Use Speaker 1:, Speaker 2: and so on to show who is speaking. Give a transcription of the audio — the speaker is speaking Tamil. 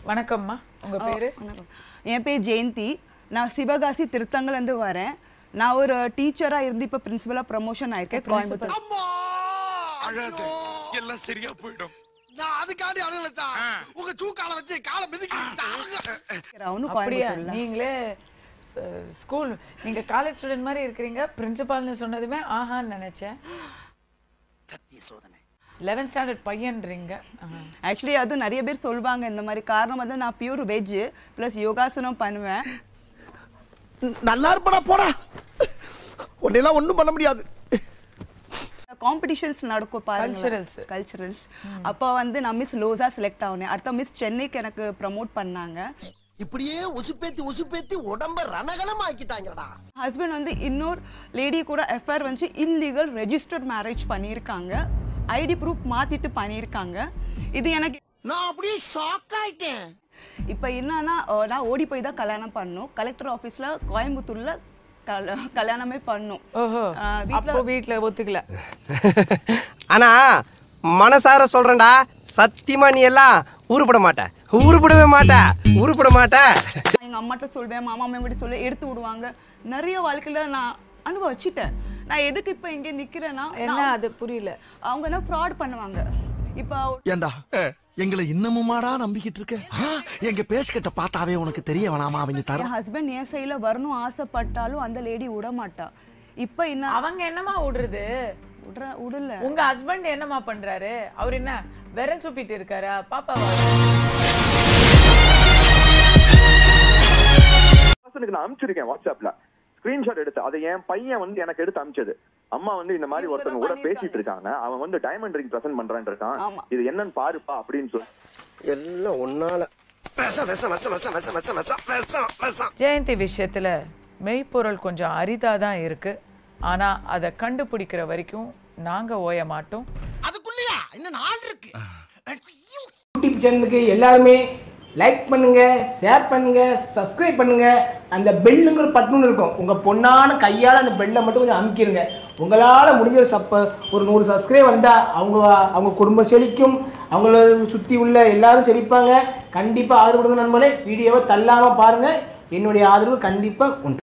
Speaker 1: வணக்கம்மா உங்க பேரு
Speaker 2: வணக்கம் என் பேர் ஜெயந்தி நான் சிவகாசி திருத்தங்கலேருந்து வரேன் நான் ஒரு டீச்சராக இருந்து இப்போ பிரின்சிபலாக ப்ரமோஷன் ஆயிருக்கேன் கோயம்புத்தூர்
Speaker 3: அம்மா
Speaker 4: அழாத எல்லாம் சரியா போயிடும்
Speaker 3: நான் அதுக்காண்டி அழுகல சார் உங்க சூக்கால வச்சு காலை மிதிக்கிறேன்
Speaker 2: அவனு
Speaker 1: அப்படியா
Speaker 2: கோயம்புத்தூர்ல
Speaker 1: நீங்களே ஸ்கூல் நீங்க காலேஜ் ஸ்டூடெண்ட் மாதிரி இருக்கிறீங்க பிரின்சிபால்னு சொன்னதுமே ஆஹான்னு நினைச்சேன் லெவன்த் ஸ்டாண்டர்ட் பையன்றீங்க ஆஹா.
Speaker 2: ஆக்சுவலி அது நிறைய பேர் சொல்லுவாங்க இந்த மாதிரி காரணம் வந்து நான் பியூர் வெஜ் ப்ளஸ் யோகாசனம் பண்ணுவேன்
Speaker 3: நல்லா இருப்படா போடா உன்னெல்லாம் ஒண்ணும் பண்ண முடியாது
Speaker 2: காம்படிஷன்ஸ் நடக்கும் பாருங்க
Speaker 1: Culturals.
Speaker 2: கல்ச்சுரல்ஸ் அப்போ வந்து நான் மிஸ் லோஸா செலக்ட் ஆனேன் அடுத்த மிஸ் சென்னைக்கு எனக்கு ப்ரமோட் பண்ணாங்க
Speaker 3: இப்படியே உசுப்பேத்தி உசுப்பேத்தி உடம்ப ரணகலம் ஆக்கிட்டாங்கடா
Speaker 2: ஹஸ்பண்ட் வந்து இன்னொரு லேடி கூட எஃப்ஐஆர் வந்து இல்லீகல் ரெஜிஸ்டர்ட் மேரேஜ் பண்ணியிருக்காங்க ஐடி ப்ரூஃப் மாத்திட்டு பண்ணியிருக்காங்க இது எனக்கு
Speaker 3: நான் அப்படியே ஷாக் ஆயிட்டேன்
Speaker 2: இப்போ என்னன்னா அஹ், நான் ஓடி போய் தான் கல்யாணம் பண்ணணும் கலெக்டர் ஆஃபீஸில் கோயம்புத்தூர்ல கல- கல்யாணமே பண்ணணும்
Speaker 1: ஓஹோ
Speaker 2: ஆஹ், வீட்ல-
Speaker 1: அப்போ வீட்ல ஒத்துக்கல
Speaker 5: ஆனா மனசார சொல்றேன்டா சத்தியமா நீ எல்லாம் உருப்பட மாட்ட உருப்படவே மாட்ட உருப்பட மாட்ட
Speaker 2: நான் எங்க அம்மாட்ட சொல்வேன் மாமா அம்மா கிட்ட சொல்ல எடுத்து விடுவாங்க நிறைய வாழ்க்கையில நான் அனுபவிச்சிட்டேன் நான் எதுக்கு இப்போ இங்கே நிக்கிறேன்னா
Speaker 1: என்ன அது புரியல
Speaker 2: அவங்க என்ன ஃப்ராட் பண்ணுவாங்க இப்போ
Speaker 3: ஏண்டா எங்களை இன்னமுமாடா நம்பிக்கிட்டு இருக்க ஆ, எங்க பேசிக்கிட்ட பார்த்தாவே உனக்கு தெரிய வேணாமா அவங்க தர
Speaker 2: என் ஹஸ்பண்ட் என் சைடில் வரணும் ஆசைப்பட்டாலும் அந்த லேடி விட மாட்டா இப்போ என்ன
Speaker 1: அவங்க என்னமா விடுறது
Speaker 2: விடுற விடல
Speaker 1: உங்க ஹஸ்பண்ட் என்னமா பண்றாரு அவர் என்ன விரல் சுப்பிட்டு இருக்காரா பாப்பாவா
Speaker 6: பர்சனுக்கு நான் அனுப்பிச்சிருக்கேன் வாட்ஸ்அப்ல ஸ்கிரீன்ஷாட் எடுத்து அதை என் பையன் வந்து எனக்கு எடுத்து அனுப்பிச்சது அம்மா வந்து இந்த மாதிரி
Speaker 2: இவங்க
Speaker 6: ஒருத்தவங்க
Speaker 2: தான்
Speaker 6: கூட
Speaker 2: பண்ணிருக்காங்க.
Speaker 6: பேசிட்டு இருக்காங்க அவன் வந்து டைமண்ட் ரிங் பிரசன்ட் பண்றான் இருக்கான்
Speaker 2: ஆமா.
Speaker 6: இது என்னன்னு பாருப்பா அப்படின்னு சொல்லி
Speaker 5: எல்லாம் ஒன்னால விஷம் விஷம் விஷம் விஷம் விஷம் விஷம் விஷம் விஷம் விஷம்
Speaker 1: ஜெயந்தி விஷயத்துல மெய்ப்பொருள் கொஞ்சம் அரிதா தான் இருக்கு ஆனா அதை கண்டுபிடிக்கிற வரைக்கும் நாங்க ஓய மாட்டோம்
Speaker 3: அதுக்குள்ளயா இன்னும் நாள் இருக்கு
Speaker 7: யூடியூப் சேனலுக்கு எல்லாருமே லைக் பண்ணுங்க ஷேர் பண்ணுங்க சப்ஸ்கிரைப் பண்ணுங்க அந்த பெல்லுங்கிற பட்டன் இருக்கும் உங்க பொண்ணான கையால் அந்த பெல்லை மட்டும் கொஞ்சம் அமுக்கிடுங்க உங்களால் முடிஞ்ச ஒரு சப்ப ஒரு நூறு சப்ஸ்கிரைப் வந்தால் அவங்க அவங்க குடும்பம் செழிக்கும் அவங்கள சுற்றி உள்ள எல்லாரும் செழிப்பாங்க கண்டிப்பாக ஆதரவு கொடுங்க நண்பர்களே வீடியோவை தள்ளாமல் பாருங்கள் என்னுடைய ஆதரவு கண்டிப்பாக உண்டு